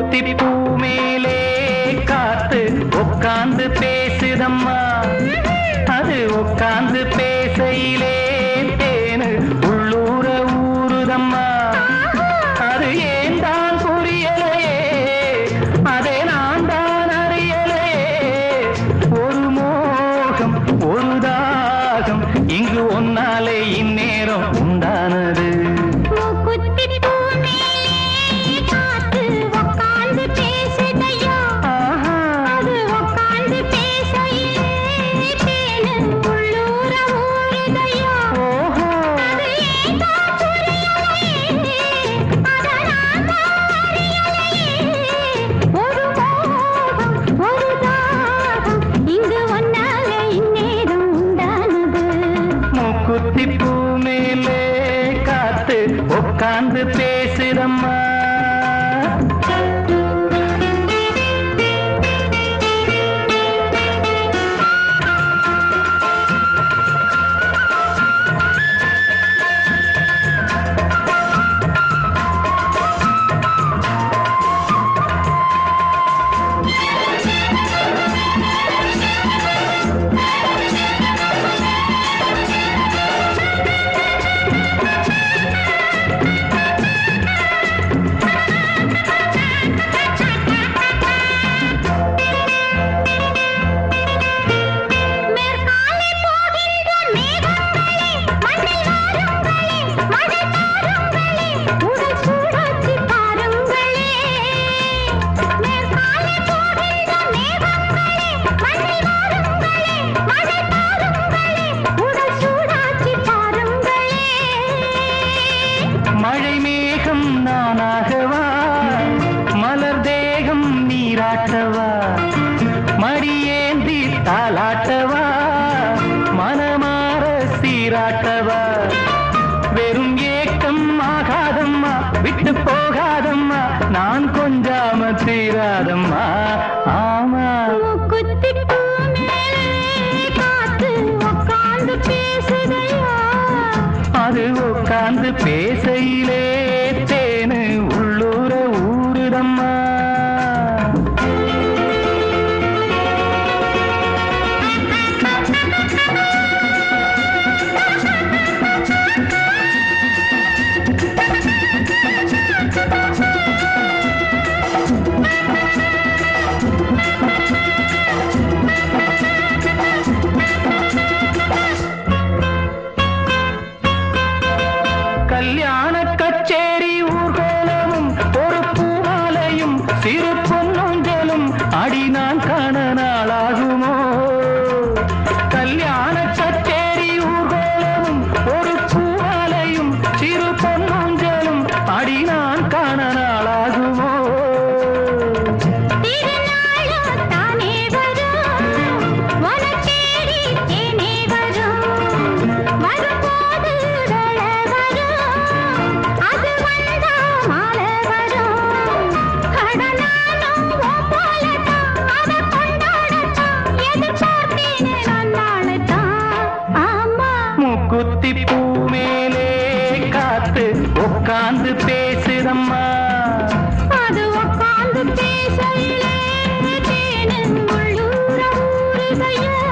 மூக்குத்தி பூ மேலே காத்து உட்கார்ந்து பேசுதம்மா அது உட்கார்ந்து பேசையிலே தேனு உள்ளூர ஊறுதம்மா அது ஏன் தான் புரியலையே அதை நான் தான் அறியலையே ஒரு மோகம் ஒரு தாகம் இங்கு ஒன்னாலே இந்நேரம் உண்டானது மூக்குத்தி பூ மேலே காத்து உட்கார்ந்து பேசுதையா ஆஹா அது உட்கார்ந்து பேசையிலே தேனு உள்ளூர ஊறுதையா ஓஹோ அது ஏன் தான் புரியலையே அதை நான் தான் அறியலையே ஒரு மோகம் ஒரு தாகம் இங்கு ஒன்னாலே இந்நேரம் உண்டானது மூக்குத்தி பூ மேலே காத்து உட்கார்ந்து பேசுதம்மா மேற்காலே போகின்ற மேகங்களே மண்ணில் வாருங்களே மழை தாருங்களே உடல் சூடாச்சி பாருங்களே மேற்காலே போகின்ற மேகங்களே மண்ணில் வாருங்களே மழை தாருங்களே உடல் சூடாச்சி பாருங்களே மழை மேகம் நானாகவா மலர் தேகம் நீராட்டவா மடியேந்தி தாலாட்டவா மனமாற சீராட்டவா வெறும் ஏக்கம் ஆகாதம்மா விட்டு போகாதம்மா நான் கொஞ்சாம தீராதம்மா ஆமா மூக்குத்தி பூ மேலே காத்து உட்கார்ந்து பேசுதையா அது உட்கார்ந்து பேசையிலே தேனு உள்ளூர ஊருதம்மா கல்யாண கச்சேரி ஊர்கோலமும் ஒரு பூமாலையும் சிறு பொன்னூஞ்சலும் அடி நான் காண நாளாகுமோ கல்யாண கச்சேரி ஊர்கோலமும் ஒரு பூமாலையும் சிறு பொன்னூஞ்சலும் அடி நான் காண நாளாகுமோ திருநாளோ தானே வரும் வனத்தேடி தேனே வரும் வரும்போது தழ வரும் அது வந்தா மாலை வரும் கடனாலும் போலத்தான் அதை கொண்டாடத்தான் எதிர்பார்த்தேனே நான் நாளைத்தான் ஆமா மூக்குத்தி பூ மேலே காத்து உட்கார்ந்து பேசுதம்மா அது உட்கார்ந்து பேசையிலே தேனு உள்ளூர ஊறுதையா